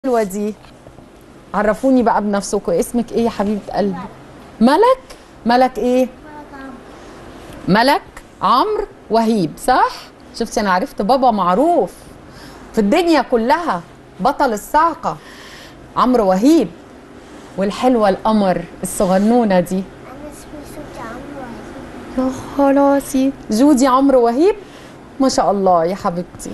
الحلوه دي عرفوني بقى بنفسكم اسمك ايه يا حبيبه قلبي ملك ملك ايه ملك عمرو وهيب صح شفتي انا عرفت بابا معروف في الدنيا كلها بطل الصاعقه عمرو وهيب والحلوه القمر الصغنونه دي أنا اسمي صوتي عمرو وهيب يا خلاصي جودي عمرو وهيب ما شاء الله يا حبيبتي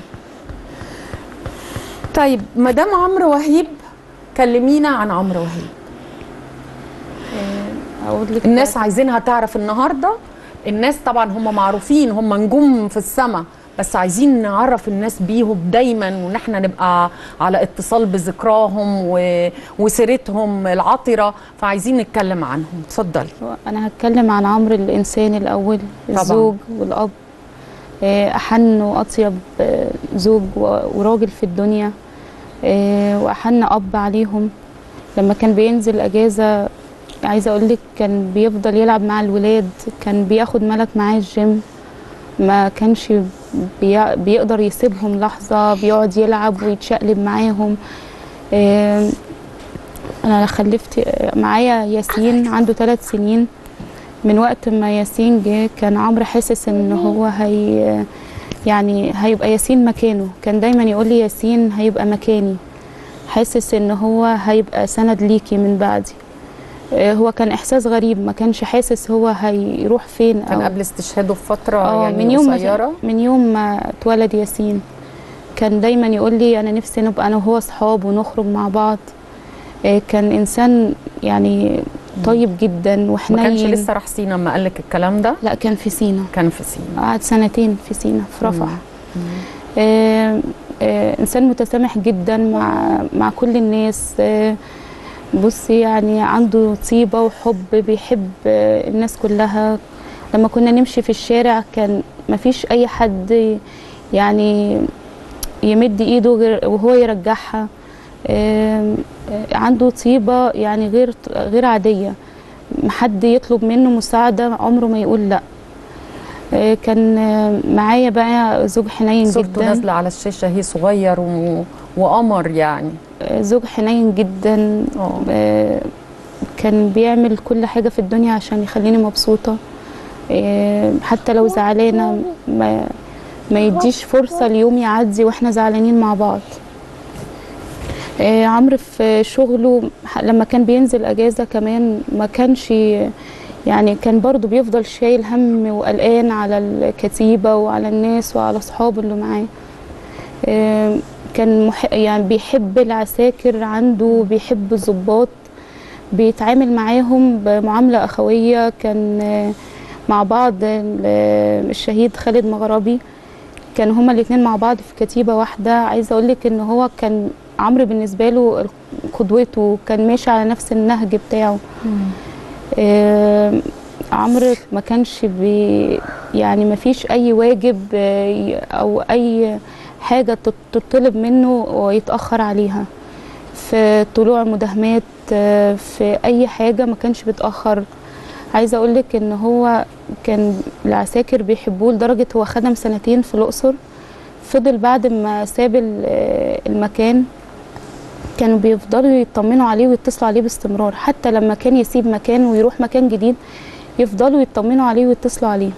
طيب مدام عمرو وهيب كلمينا عن عمرو وهيب اقول لك الناس عايزينها تعرف النهارده الناس طبعا هم معروفين هم نجوم في السماء بس عايزين نعرف الناس بيهم دايما وان احنا نبقى على اتصال بذكراهم و... وسيرتهم العطره فعايزين نتكلم عنهم اتفضلي انا هتكلم عن عمرو الانسان الاول طبعاً. الزوج والاب آه، احن واطيب آه، زوج و- وراجل في الدنيا آه، واحن اب عليهم لما كان بينزل اجازه عايزه اقول لك كان بيفضل يلعب مع الولاد كان بياخد ملك معاه الجيم ما كانش بي- بيقدر يسيبهم لحظه بيقعد يلعب ويتشقلب معاهم آه، انا خلفت معايا ياسين عنده ثلاث سنين من وقت ما ياسين جه كان عمرو حاسس ان هو هي يعني هيبقى ياسين مكانه كان دايما يقول لي ياسين هيبقى مكاني حاسس ان هو هيبقى سند ليكي من بعدي آه، هو كان احساس غريب ما كانش حاسس هو هيروح فين كان أو- قبل استشهاده بفتره اه يعني من يوم قصيره من يوم ما اتولد ياسين كان دايما يقول لي انا نفسي نبقى انا وهو اصحاب ونخرج مع بعض آه، كان انسان يعني طيب جدا ما وحنين كانش لسه راح سينا لما قال لك الكلام ده لا كان في سينا كان في سينا قعد سنتين في سينا في رفح مم. آه، آه، انسان متسامح جدا مع مع كل الناس آه، بصي يعني عنده طيبه وحب بيحب آه، الناس كلها لما كنا نمشي في الشارع كان ما فيش اي حد يعني يمد ايده غير وهو يرجعها آه، آه، عنده طيبه يعني غير غير عاديه حد يطلب منه مساعده عمره ما يقول لا آه، كان آه، معايا بقى زوج حنين صورته جدا نازله على الشاشه هي صغير و... وقمر يعني آه، زوج حنين جدا اه آه، كان بيعمل كل حاجة في الدنيا عشان يخليني مبسوطة آه، حتى لو زعلانة ما, ما يديش فرصة اليوم يعدي واحنا زعلانين مع بعض آه، عمرو في شغله ح- لما كان بينزل اجازة كمان ما كانش يعني كان برضو بيفضل شايل هم وقلقان على الكتيبة وعلى الناس وعلى اصحابه اللي معاه آه، كان مح... يعني بيحب العساكر عنده بيحب الضباط بيتعامل معاهم بمعاملة أخوية كان آه، مع بعض ال- آه، الشهيد خالد مغربي كان هما الاتنين مع بعض في كتيبة واحدة عايزة أقولك إن هو كان عمرو بالنسبة له قدوته كان ماشي على نفس النهج بتاعه آه، عمرو ما كانش بي يعني ما فيش اي واجب آه، ي- او اي حاجه تط- تطلب منه ويتاخر عليها في طلوع مداهمات آه، في اي حاجه ما كانش بيتاخر عايزه اقول لك ان هو كان العساكر بيحبوه لدرجه هو خدم سنتين في الاقصر فضل بعد ما ساب ال- آه، المكان كانوا بيفضلوا يطمنوا عليه ويتصلوا عليه باستمرار حتى لما كان يسيب مكان ويروح مكان جديد يفضلوا يطمنوا عليه ويتصلوا عليه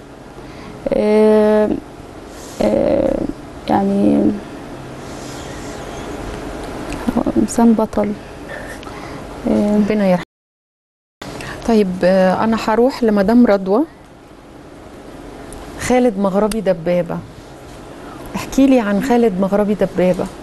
آه، آه، يعني هو إنسان بطل آه، ربنا يرحمه طيب آه، انا هروح لمدام رضوى خالد مغربي دبابه احكي لي عن خالد مغربي دبابه